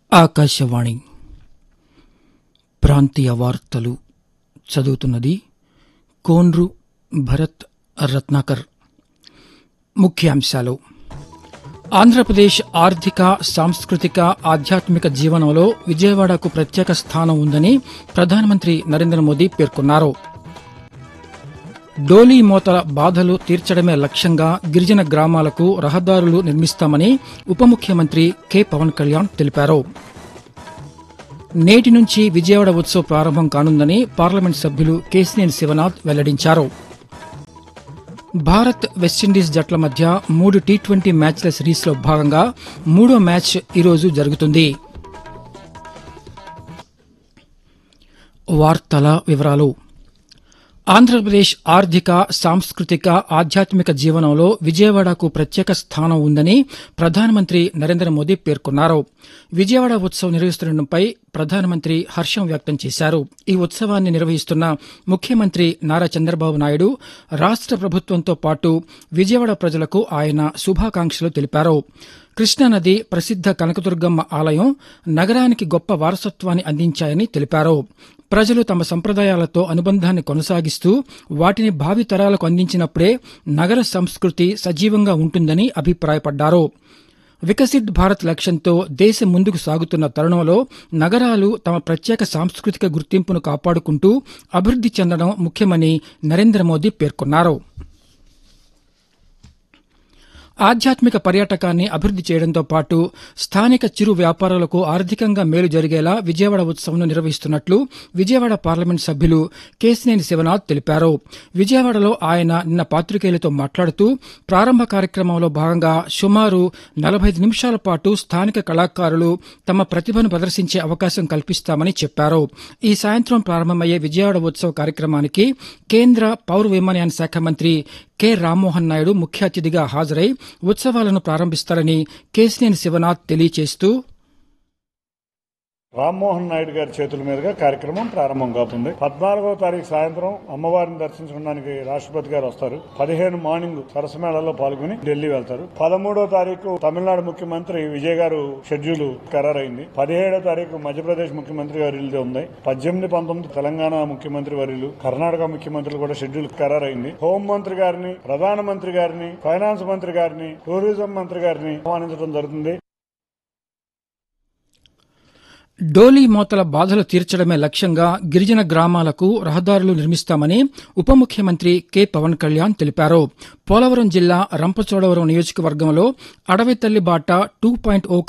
ఆకాశవాణి ప్రాంతీయ వార్తలు చదువుతున్నది కోన్రు భరత్ రత్నాకర్ ముఖ్యాంశాలు ఆంధ్రప్రదేశ్ ఆర్థిక సాంస్కృతిక ఆధ్యాత్మిక జీవనంలో విజయవాడకు ప్రత్యేక స్థానం ఉందని ప్రధానమంత్రి నరేంద్ర మోదీ పేర్కొన్నారు డోలీ మోతల బాధలు తీర్చడమే లక్ష్యంగా గిరిజన గ్రామాలకు రహదారులు నిర్మిస్తామని ఉప ముఖ్యమంత్రి కె పవన్ కళ్యాణ్ తెలిపారు నేటి నుంచి విజయవాడ ఉత్సవ్ ప్రారంభం కానుందని పార్లమెంట్ సభ్యులు కేసినేని శివనాథ్ వెల్లడించారు భారత్ వెస్టిండీస్ జట్ల మధ్య మూడు టీ ట్వంటీ మ్యాచ్ల సిరీస్లో భాగంగా మూడో మ్యాచ్ ఈరోజు జరుగుతుంది వార్తల వివరాలు ఆంధ్రప్రదేశ్ ఆర్థిక సాంస్కృతిక ఆధ్యాత్మిక జీవనంలో విజయవాడకు ప్రత్యేక స్థానం ఉందని ప్రధానమంత్రి నరేంద్ర మోదీ పేర్కొన్నారు విజయవాడ ఉత్సవం నిర్వహిస్తుండటంపై ప్రధానమంత్రి హర్షం వ్యక్తం చేశారు ఈ ఉత్సవాన్ని నిర్వహిస్తున్న ముఖ్యమంత్రి నారా చంద్రబాబు నాయుడు రాష్ట ప్రభుత్వంతో పాటు విజయవాడ ప్రజలకు ఆయన శుభాకాంక్షలు తెలిపారు కృష్ణానది ప్రసిద్ద కనకదుర్గమ్మ ఆలయం నగరానికి గొప్ప వారసత్వాన్ని అందించాయని తెలిపారు ప్రజలు తమ సంప్రదాయాలతో అనుబంధాన్ని కొనసాగిస్తూ వాటిని భావితరాలకు అందించినప్పుడే నగర సంస్కృతి సజీవంగా ఉంటుందని అభిప్రాయపడ్డారు వికసిత్ భారత్ లక్ష్యంతో దేశం ముందుకు సాగుతున్న తరుణంలో నగరాలు తమ ప్రత్యేక సాంస్కృతిక గుర్తింపును కాపాడుకుంటూ అభివృద్ది చెందడం ముఖ్యమని నరేంద్ర మోదీ పేర్కొన్నారు ఆధ్యాత్మిక పర్యాటకాన్ని అభివృద్ది చేయడంతో పాటు స్థానిక చిరు వ్యాపారులకు ఆర్థికంగా మేలు జరిగేలా విజయవాడ ఉత్సవంను నిర్వహిస్తున్నట్లు విజయవాడ పార్లమెంట్ సభ్యులు కేసినేని శివనాథ్ తెలిపారు విజయవాడలో ఆయన నిన్న పాత్రికేయులతో మాట్లాడుతూ ప్రారంభ కార్యక్రమంలో భాగంగా సుమారు నలభై నిమిషాల పాటు స్థానిక కళాకారులు తమ ప్రతిభను ప్రదర్శించే అవకాశం కల్పిస్తామని చెప్పారు ఈ సాయంత్రం ప్రారంభమయ్యే విజయవాడ ఉత్సవ కార్యక్రమానికి కేంద్ర పౌర విమానయాన శాఖ మంత్రి కె రామ్మోహన్ నాయుడు ముఖ్య అతిథిగా హాజరై ఉత్సవాలను ప్రారంభిస్తారని కేసినేని శివనాథ్ తెలియజేస్తూ రామ్మోహన్ నాయుడు గారి చేతుల మీదుగా కార్యక్రమం ప్రారంభం కావుతుంది పద్నాలుగో తారీఖు సాయంత్రం అమ్మవారిని దర్శించుకోవడానికి రాష్ట్రపతి గారు వస్తారు పదిహేను మార్నింగ్ సరసమేళలో పాల్గొని ఢిల్లీ వెళ్తారు పదమూడో తారీఖు తమిళనాడు ముఖ్యమంత్రి విజయ్ గారు షెడ్యూల్ ఖరారైంది పదిహేడో తారీఖు మధ్యప్రదేశ్ ముఖ్యమంత్రి గారి ఇల్లు ఉంది పద్దెనిమిది పంతొమ్మిది తెలంగాణ ముఖ్యమంత్రి వర్యులు కర్ణాటక ముఖ్యమంత్రులు కూడా షెడ్యూల్ ఖరారైంది హోంమంత్రి గారిని ప్రధానమంత్రి గారిని ఫైనాన్స్ మంత్రి గారిని టూరిజం మంత్రి గారిని ఆహ్వానించడం జరుగుతుంది డోలీ మోతల బాధలు తీర్చడమే లక్ష్యంగా గిరిజన గ్రామాలకు రహదారులు నిర్మిస్తామని ఉప ముఖ్యమంత్రి కె పవన్ కళ్యాణ్ తెలిపారు పోలవరం జిల్లా రంపచోడవరం నియోజకవర్గంలో అడవి తల్లి బాట టూ పాయింట్ ఓ